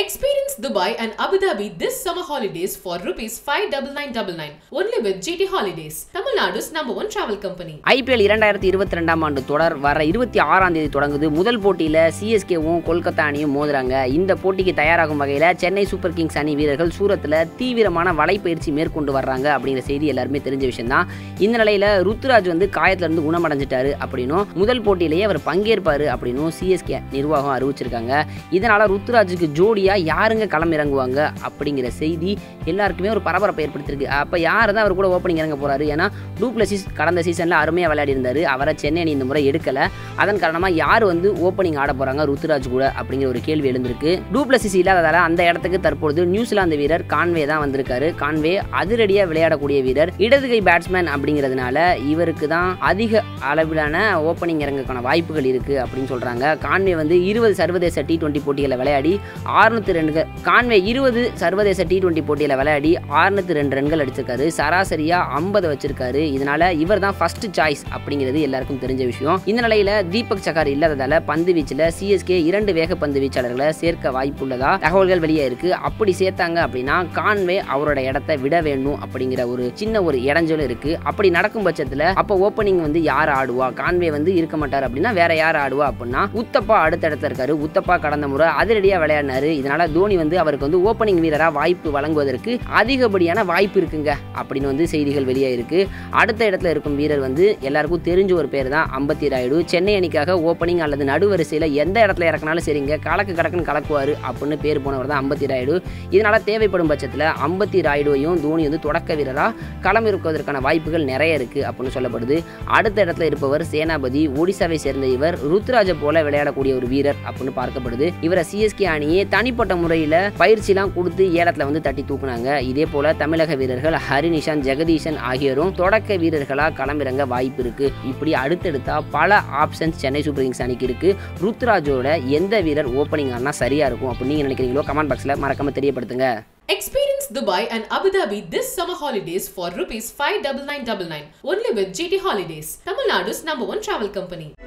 Experience Dubai and Abu Dhabi this summer holidays for rupees 59999 only with GT Holidays, Tamil Nadu's number one travel company. IPL இரண்டாயிரத்தி இருபத்தி ரெண்டாம் ஆண்டு தொடர் வர இருபத்தி ஆறாம் தேதி தொடங்குது முதல் போட்டியில் சிஎஸ்கேவும் கொல்கத்தா அணியும் மோதுறாங்க இந்த போட்டிக்கு தயாராகும் வகையில் சென்னை சூப்பர் கிங்ஸ் அணி வீரர்கள் சூரத்தில் தீவிரமான வலைப்பயிற்சி மேற்கொண்டு வர்றாங்க அப்படிங்கிற செய்தி எல்லாருமே தெரிஞ்ச விஷயம் தான் இந்த நிலையில் ருத்துராஜ் வந்து காயத்திலிருந்து குணமடைஞ்சிட்டாரு அப்படின்னும் முதல் போட்டியிலேயே அவர் பங்கேற்பாரு அப்படின்னும் சிஎஸ்கே நிர்வாகம் அறிவிச்சிருக்காங்க இதனால ருத்துராஜுக்கு ஜோடியா யாருங்க களம் இறங்குவாங்க அப்படிங்கிற செய்தி எல்லாருக்குமே ஒரு பரபரப்பை ஏற்படுத்திருக்கு அப்போ யார் தான் அவர் கூட ஓப்பனிங் இறங்க போறாரு ஏன்னா டூப்ளசிஸ் கடந்த சீசனில் அருமையாக விளையாடி இருந்தார் அவரை சென்னை அணி இந்த முறை எடுக்கலை அதன் காரணமாக யார் வந்து ஓப்பனிங் ஆட போகிறாங்க ருத்துராஜ் கூட அப்படிங்கிற ஒரு கேள்வி எழுந்திருக்கு டூப்ளசிஸ் இல்லாததால் அந்த இடத்துக்கு தற்பொழுது நியூசிலாந்து வீரர் கான்வே தான் வந்திருக்காரு கான்வே அதிரடியாக விளையாடக்கூடிய வீரர் இடதுகை பேட்ஸ்மேன் அப்படிங்கிறதுனால இவருக்கு தான் அதிக அளவிலான ஓப்பனிங் இறங்கக்கான வாய்ப்புகள் இருக்குது அப்படின்னு சொல்கிறாங்க கான்வே வந்து இருபது சர்வதேச டி டுவெண்ட்டி போட்டிகளை விளையாடி ஆறுநூத்தி ரெண்டு கான்வே இருபது சர்வதேச டி டுவெண்ட்டி போட்டியில் விளையாடி ஆறுநூத்தி ரெண்டு ரன்கள் அடிச்சிருக்காரு சராசரியாக ஐம்பது வச்சிருக்காரு இதனால இவர் தான் ஃபர்ஸ்ட் சாய்ஸ் அப்படிங்கிறது எல்லாருக்கும் தெரிஞ்ச விஷயம் இந்த நிலையில தீபக் சகார் இல்லாததால பந்து வீச்சில் சிஎஸ்கே இரண்டு வேக பந்து வீச்சாளர்களை சேர்க்க வாய்ப்புள்ளதா தகவல்கள் வெளியே இருக்கு அப்படி சேர்த்தாங்க அப்படின்னா கான்வே அவரோட இடத்த விட வேணும் அப்படிங்கிற ஒரு சின்ன ஒரு இடைஞ்சல் இருக்கு அப்படி நடக்கும் பட்சத்தில் அப்போ ஓப்பனிங் வந்து யார் ஆடுவா கான்வே வந்து இருக்க மாட்டார் அப்படின்னா வேற யார் ஆடுவா அப்படின்னா உத்தப்பா அடுத்த இடத்துல இருக்காரு உத்தப்பா கடந்த முறை அதிரடியாக விளையாடினாரு இதனால தோனி வந்து அவருக்கு வந்து ஓப்பனிங் வீரராக வாய்ப்பு வழங்குவதற்கு அதிகப்படியான வாய்ப்பு இருக்குங்க அப்படின்னு வந்து செய்திகள் வெளியே இருக்கு அடுத்த இடத்துல இருக்கும் வீரர் வந்து எல்லாருக்கும் தெரிஞ்ச ஒரு பேர் தான் அம்பத்தி ராயுடு சென்னை அணிக்காக ஓப்பனிங் அல்லது நடுவரிசையில் எந்த இடத்துல இறக்குனாலும் சரிங்க கலக்கு கலக்குன்னு கலக்குவார் அப்படின்னு பேர் போனவர் தான் அம்பத்தி ராயுடு இதனால தேவைப்படும் பட்சத்தில் அம்பத்தி ராயுடுவையும் தோனி வந்து தொடக்க வீரராக களம் இருக்குவதற்கான வாய்ப்புகள் நிறைய இருக்கு அப்படின்னு சொல்லப்படுது அடுத்த இடத்துல இருப்பவர் சேனாபதி ஒடிசாவை சேர்ந்த இவர் ருத்ராஜ போல விளையாடக்கூடிய ஒரு வீரர் அப்படின்னு பார்க்கப்படுது இவரை சிஎஸ்கே அணியே தனிப்பட்ட முறையில் பயிற்சிலாம் கொடுத்து ஏலத்தில் வந்து தட்டி தூக்குனாங்க இதே போல தமிழக வீரர்கள் ஹரிநிஷான் ஜெகதீஷன் ஆகியோரும் தொடக்க வீரர்களாக களமிறங்க வாய்ப்பு இருக்கு இப்படி அடுத்தடுத்தா பல ஆப்ஷன்ஸ் சென்னை சூப்பர் கிங்ஸ் அணிக்கு இருக்கு ருத்ராஜோட எந்த வீரர் ஓப்பனிங் ஆனா சரியா இருக்கும் அப்படின்னு நீங்க நினைக்கிறீங்களோ கமெண்ட் பாக்ஸ்ல மறக்காம தெரியப்படுத்துங்க Experience Dubai and Abu Dhabi this summer holidays for rupees 59999 only with GT Holidays, Tamil Nadu's number one travel company.